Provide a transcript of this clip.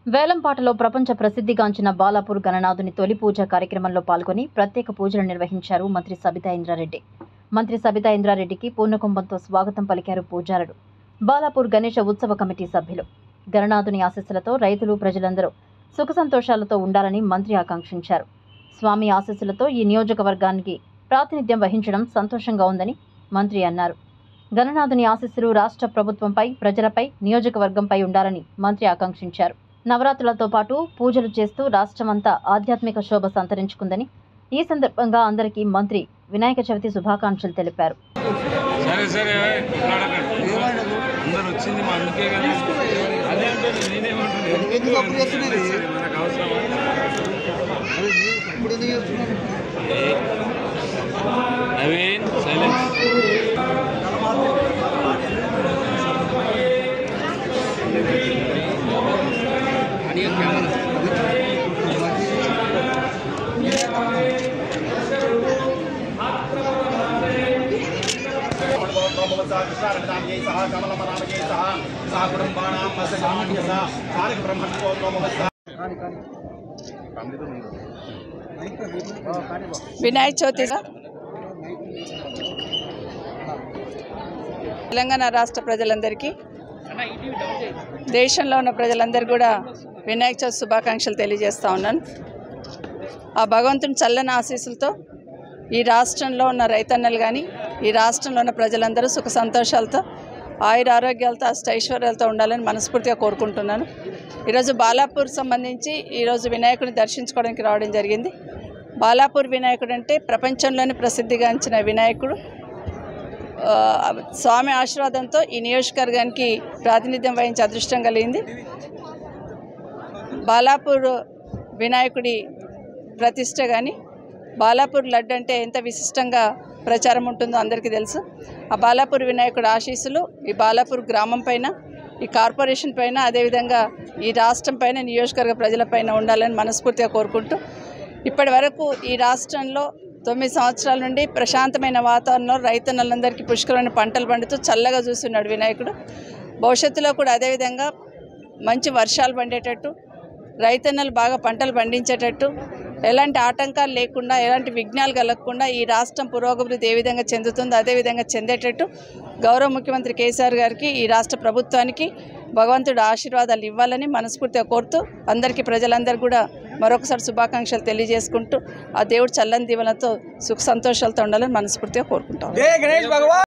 వేలంపాటలో ప్రపంచ ప్రసిద్ధిగాంచిన బాలాపూర్ గణనాథుని తొలి పూజ కార్యక్రమంలో పాల్గొని ప్రత్యేక పూజలు నిర్వహించారు మంత్రి సబితా ఇంద్రారెడ్డి మంత్రి సబితా ఇంద్రారెడ్డికి పూర్ణకుంభంతో స్వాగతం పలికారు పూజారుడు బాలాపూర్ గణేష ఉత్సవ కమిటీ సభ్యులు గణనాథుని ఆశీస్సులతో రైతులు ప్రజలందరూ సుఖ సంతోషాలతో ఉండాలని మంత్రి ఆకాంక్షించారు స్వామి ఆశీస్సులతో ఈ నియోజకవర్గానికి ప్రాతినిధ్యం వహించడం సంతోషంగా ఉందని మంత్రి అన్నారు గణనాథుని ఆశీస్సులు రాష్ట్ర ప్రభుత్వంపై ప్రజలపై నియోజకవర్గంపై ఉండాలని మంత్రి ఆకాంక్షించారు నవరాత్రులతో పాటు పూజలు చేస్తూ రాష్ట్రమంతా ఆధ్యాత్మిక శోభ సంతరించుకుందని ఈ సందర్భంగా అందరికీ మంత్రి వినాయక చవితి శుభాకాంక్షలు తెలిపారు సరే సరే కొట్లాడకండి అందరు వచ్చింది మా అందుకే కదా అదే అంటే నేనేమంటున్నాను ఎందుకు అప్పుడు చేస్తున్నారు? సరే, మనకు అవసరమా అరే మీరు ఇప్పుడు ఎందుకు చేస్తున్నారు నవీన్ సైలెన్స్ कृष्णारविदाम्यै सह कमलमनामयै सह सह कुटुम्बाणां मत्स्यजामान्य सह सारिक ब्रह्मणो नमः వినాయక చవితి తెలంగాణ రాష్ట్ర ప్రజలందరికీ దేశంలో ఉన్న ప్రజలందరికీ కూడా వినాయక చవితి శుభాకాంక్షలు తెలియజేస్తా ఉన్నాను ఆ భగవంతుని చల్లని ఆశీస్సులతో ఈ రాష్ట్రంలో ఉన్న రైతన్నలు కానీ ఈ రాష్ట్రంలో ఉన్న ప్రజలందరూ సుఖ సంతోషాలతో ఆయుర ఆరోగ్యాలతో అష్టైశ్వర్యాలతో ఉండాలని మనస్ఫూర్తిగా కోరుకుంటున్నాను ఈరోజు బాలాపూర్ సంబంధించి ఈరోజు వినాయకుడిని దర్శించుకోవడానికి రావడం జరిగింది బాలాపూర్ వినాయకుడు అంటే ప్రపంచంలోనే ప్రసిద్ధిగాంచిన వినాయకుడు ఆ, స్వామి ఆశీర్వాదంతో ఈ నియోజకవర్గానికి ప్రాతినిధ్యం వహించే అదృష్టం కలిగింది బాలాపూర్ వినాయకుడి ప్రతిష్ట కానీ బాలాపూర్ లడ్డు అంటే ఎంత విశిష్టంగా ప్రచారం ఉంటుందో అందరికీ తెలుసు ఆ బాలాపూర్ వినాయకుడి ఆశీస్సులు ఈ బాలాపూర్ గ్రామం పైన ఈ కార్పొరేషన్ పైన అదేవిధంగా ఈ రాష్ట్రం పైన నియోజకవర్గ ప్రజలపైన ఉండాలని మనస్ఫూర్తిగా కోరుకుంటూ ఇప్పటి వరకు ఈ రాష్ట్రంలో తొమ్మిది సంవత్సరాల నుండి ప్రశాంతమైన వాతావరణంలో రైతన్నలందరికీ పుష్కరమైన పంటలు పండుతూ చల్లగా చూస్తున్నాడు వినాయకుడు భవిష్యత్తులో కూడా అదేవిధంగా మంచి వర్షాలు పండేటట్టు రైతన్నలు బాగా పంటలు పండించేటట్టు ఎలాంటి ఆటంకాలు లేకుండా ఎలాంటి విఘ్నాలు కలగకుండా ఈ రాష్ట్రం పురోగతి ఏ విధంగా చెందుతుందో అదే విధంగా చెందేటట్టు గౌరవ ముఖ్యమంత్రి కేసీఆర్ గారికి ఈ రాష్ట్ర ప్రభుత్వానికి భగవంతుడు ఆశీర్వాదాలు ఇవ్వాలని మనస్ఫూర్తిగా కోరుతూ అందరికీ ప్రజలందరూ కూడా మరొకసారి శుభాకాంక్షలు తెలియజేసుకుంటూ ఆ దేవుడు చల్లని దీవెనతో సుఖ సంతోషాలతో ఉండాలని మనస్ఫూర్తిగా కోరుకుంటాం